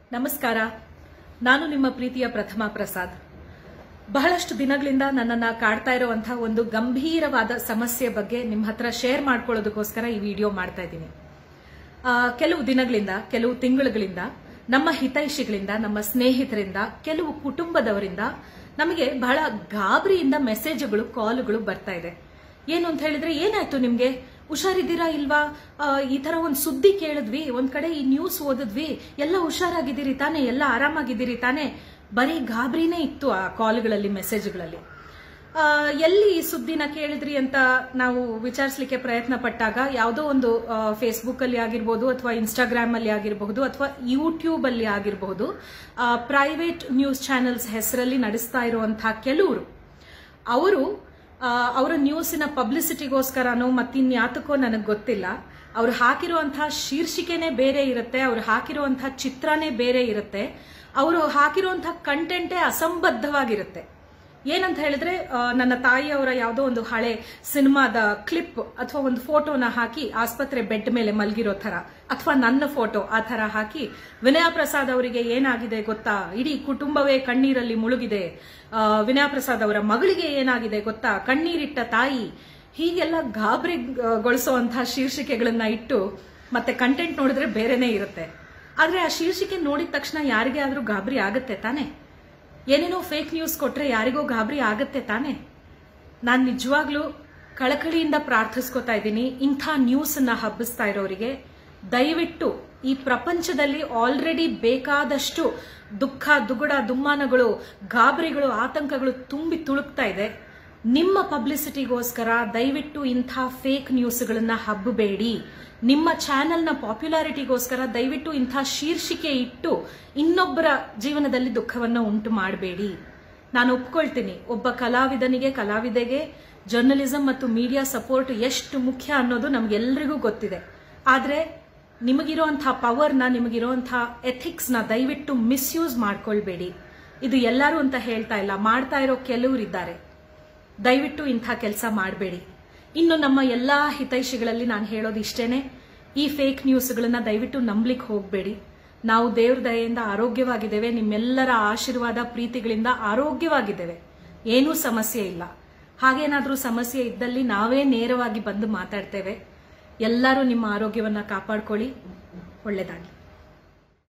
ನಮಸ್ಕಾರ ನಾನು ನಿಮ್ಮ ಪ್ರೀತಿಯ ಪ್ರಥಮ ಪ್ರಸಾದ್ ಬಹಳಷ್ಟು ದಿನಗಳಿಂದ ನನ್ನನ್ನ ಕಾಡ್ತಾ ಇರುವಂತಹ ಒಂದು ಗಂಭೀರವಾದ ಸಮಸ್ಯೆ ಬಗ್ಗೆ ನಿಮ್ಮ ಹತ್ರ ಶೇರ್ ಮಾಡ್ಕೊಳ್ಳೋದಕ್ಕೋಸ್ಕರ ಈ ವಿಡಿಯೋ ಮಾಡ್ತಾ ಇದ್ದೀನಿ ಆ, ಕೆಲವು ದಿನಗಳಿಂದ ಕೆಲವು ತಿಂಗಳುಗಳಿಂದ ನಮ್ಮ ಹಿತೈಷಿಗಳಿಂದ ನಮ್ಮ ಸ್ನೇಹಿತರಿಂದ ಕೆಲವು ಕುಟುಂಬದವರಿಂದ ನಮಗೆ ಬಹಳ ಗಾಬರಿಯಿಂದ ಮೆಸೇಜ್ಗಳು ಕಾಲ್ಗಳು ಬರ್ತಾ ಇದೆ ಏನು ಅಂತ ಹೇಳಿದ್ರೆ ಏನಾಯ್ತು ನಿಮ್ಗೆ ಹುಷಾರಿದ್ದೀರಾ ಇಲ್ವಾ ಆ, ಈ ತರ ಒಂದು ಸುದ್ದಿ ಕೇಳಿದ್ವಿ ಒಂದ್ ಕಡೆ ಈ ನ್ಯೂಸ್ ಓದಿದ್ವಿ ಎಲ್ಲ ಹುಷಾರಾಗಿದ್ದೀರಿ ತಾನೆ ಎಲ್ಲ ಆರಾಮಾಗಿದ್ದೀರಿ ತಾನೆ ಬರೀ ಗಾಬರಿನೇ ಇತ್ತು ಆ ಕಾಲ್ಗಳಲ್ಲಿ ಮೆಸೇಜ್ಗಳಲ್ಲಿ ಆ, ಎಲ್ಲಿ ಈ ಸುದ್ದಿನ ಕೇಳಿದ್ರಿ ಅಂತ ನಾವು ವಿಚಾರಿಸಲಿಕ್ಕೆ ಪ್ರಯತ್ನ ಪಟ್ಟಾಗ ಯಾವುದೋ ಒಂದು ಫೇಸ್ಬುಕ್ ಅಲ್ಲಿ ಆಗಿರ್ಬೋದು ಅಥವಾ ಇನ್ಸ್ಟಾಗ್ರಾಮ್ ಅಲ್ಲಿ ಆಗಿರಬಹುದು ಅಥವಾ ಯೂಟ್ಯೂಬ್ ಅಲ್ಲಿ ಆಗಿರಬಹುದು ಪ್ರೈವೇಟ್ ನ್ಯೂಸ್ ಚಾನೆಲ್ಸ್ ಹೆಸರಲ್ಲಿ ನಡೆಸ್ತಾ ಇರುವಂತಹ ಕೆಲವರು ಅವರು ಅವರ ನ್ಯೂಸಿನ ಪಬ್ಲಿಸಿಟಿಗೋಸ್ಕರನೋ ಮತ್ತಿನ್ಯಾತಕ್ಕೋ ನನಗೆ ಗೊತ್ತಿಲ್ಲ ಅವ್ರು ಹಾಕಿರುವಂತಹ ಶೀರ್ಷಿಕೆನೇ ಬೇರೆ ಇರುತ್ತೆ ಅವ್ರು ಹಾಕಿರುವಂತಹ ಚಿತ್ರನೇ ಬೇರೆ ಇರುತ್ತೆ ಅವರು ಹಾಕಿರುವಂತಹ ಕಂಟೆಂಟೇ ಅಸಂಬದ್ಧವಾಗಿರುತ್ತೆ ಏನಂತ ಹೇಳಿದ್ರೆ ಆ, ನನ್ನ ತಾಯಿಯವರ ಯಾವುದೋ ಒಂದು ಹಳೆ ಸಿನಿಮಾದ ಕ್ಲಿಪ್ ಅಥವಾ ಒಂದು ಫೋಟೋನ ಹಾಕಿ ಆಸ್ಪತ್ರೆ ಬೆಡ್ ಮೇಲೆ ಮಲಗಿರೋ ತರ ಅಥವಾ ನನ್ನ ಫೋಟೋ ಆ ತರ ಹಾಕಿ ವಿನಯ ಪ್ರಸಾದ್ ಅವರಿಗೆ ಏನಾಗಿದೆ ಗೊತ್ತಾ ಇಡೀ ಕುಟುಂಬವೇ ಕಣ್ಣೀರಲ್ಲಿ ಮುಳುಗಿದೆ ಆ, ವಿನಯ ಪ್ರಸಾದ್ ಅವರ ಮಗಳಿಗೆ ಏನಾಗಿದೆ ಗೊತ್ತಾ ಕಣ್ಣೀರಿಟ್ಟ ತಾಯಿ ಹೀಗೆಲ್ಲ ಗಾಬರಿಗೊಳಿಸುವಂತಹ ಶೀರ್ಷಿಕೆಗಳನ್ನ ಇಟ್ಟು ಮತ್ತೆ ಕಂಟೆಂಟ್ ನೋಡಿದ್ರೆ ಬೇರೆನೇ ಇರುತ್ತೆ ಆದ್ರೆ ಆ ಶೀರ್ಷಿಕೆ ನೋಡಿದ ತಕ್ಷಣ ಯಾರಿಗೆ ಆದ್ರೂ ಗಾಬರಿ ಆಗತ್ತೆ ತಾನೆ ಏನೇನೋ ಫೇಕ್ ನ್ಯೂಸ್ ಕೊಟ್ರೆ ಯಾರಿಗೋ ಗಾಬರಿ ಆಗತ್ತೆ ತಾನೆ ನಾನು ನಿಜವಾಗ್ಲೂ ಕಳಕಳಿಯಿಂದ ಪ್ರಾರ್ಥಿಸ್ಕೊತಾ ಇದ್ದೀನಿ ಇಂಥ ನ್ಯೂಸ್ ಅನ್ನ ಹಬ್ಬಿಸ್ತಾ ಇರೋರಿಗೆ ದಯವಿಟ್ಟು ಈ ಪ್ರಪಂಚದಲ್ಲಿ ಆಲ್ರೆಡಿ ಬೇಕಾದಷ್ಟು ದುಃಖ ದುಗುಡ ದುಮ್ಮಾನಗಳು ಗಾಬರಿಗಳು ಆತಂಕಗಳು ತುಂಬಿ ತುಳುಕ್ತಾ ಇದೆ ನಿಮ್ಮ ಪಬ್ಲಿಸಿಟಿಗೋಸ್ಕರ ದಯವಿಟ್ಟು ಇಂಥ ಫೇಕ್ ನ್ಯೂಸ್ಗಳನ್ನ ಹಬ್ಬಬೇಡಿ ನಿಮ್ಮ ಚಾನೆಲ್ನ ಪಾಪ್ಯುಲಾರಿಟಿಗೋಸ್ಕರ ದಯವಿಟ್ಟು ಇಂಥ ಶೀರ್ಷಿಕೆ ಇಟ್ಟು ಇನ್ನೊಬ್ಬರ ಜೀವನದಲ್ಲಿ ದುಃಖವನ್ನು ಉಂಟು ಮಾಡಬೇಡಿ ನಾನು ಒಪ್ಕೊಳ್ತೀನಿ ಒಬ್ಬ ಕಲಾವಿದನಿಗೆ ಕಲಾವಿದೆಗೆ ಜರ್ನಲಿಸಂ ಮತ್ತು ಮೀಡಿಯಾ ಸಪೋರ್ಟ್ ಎಷ್ಟು ಮುಖ್ಯ ಅನ್ನೋದು ನಮ್ಗೆಲ್ರಿಗೂ ಗೊತ್ತಿದೆ ಆದ್ರೆ ನಿಮಗಿರುವಂತಹ ಪವರ್ನ ನಿಮಗಿರುವಂತಹ ಎಥಿಕ್ಸ್ನ ದಯವಿಟ್ಟು ಮಿಸ್ಯೂಸ್ ಮಾಡ್ಕೊಳ್ಬೇಡಿ ಇದು ಎಲ್ಲರೂ ಅಂತ ಹೇಳ್ತಾ ಇಲ್ಲ ಮಾಡ್ತಾ ಇರೋ ಕೆಲವರಿದ್ದಾರೆ ದಯವಿಟ್ಟು ಇಂಥ ಕೆಲಸ ಮಾಡಬೇಡಿ ಇನ್ನು ನಮ್ಮ ಎಲ್ಲಾ ಹಿತೈಷಿಗಳಲ್ಲಿ ನಾನು ಹೇಳೋದು ಇಷ್ಟೇನೆ ಈ ಫೇಕ್ ನ್ಯೂಸ್ಗಳನ್ನ ದಯವಿಟ್ಟು ನಂಬ್ಲಿಕ್ಕೆ ಹೋಗಬೇಡಿ ನಾವು ದೇವ್ರ ದಯೆಯಿಂದ ಆರೋಗ್ಯವಾಗಿದ್ದೇವೆ ನಿಮ್ಮೆಲ್ಲರ ಆಶೀರ್ವಾದ ಪ್ರೀತಿಗಳಿಂದ ಆರೋಗ್ಯವಾಗಿದ್ದೇವೆ ಏನೂ ಸಮಸ್ಯೆ ಇಲ್ಲ ಹಾಗೇನಾದ್ರೂ ಸಮಸ್ಯೆ ಇದ್ದಲ್ಲಿ ನಾವೇ ನೇರವಾಗಿ ಬಂದು ಮಾತಾಡ್ತೇವೆ ಎಲ್ಲರೂ ನಿಮ್ಮ ಆರೋಗ್ಯವನ್ನ ಕಾಪಾಡ್ಕೊಳ್ಳಿ ಒಳ್ಳೆಯದಾಗಿ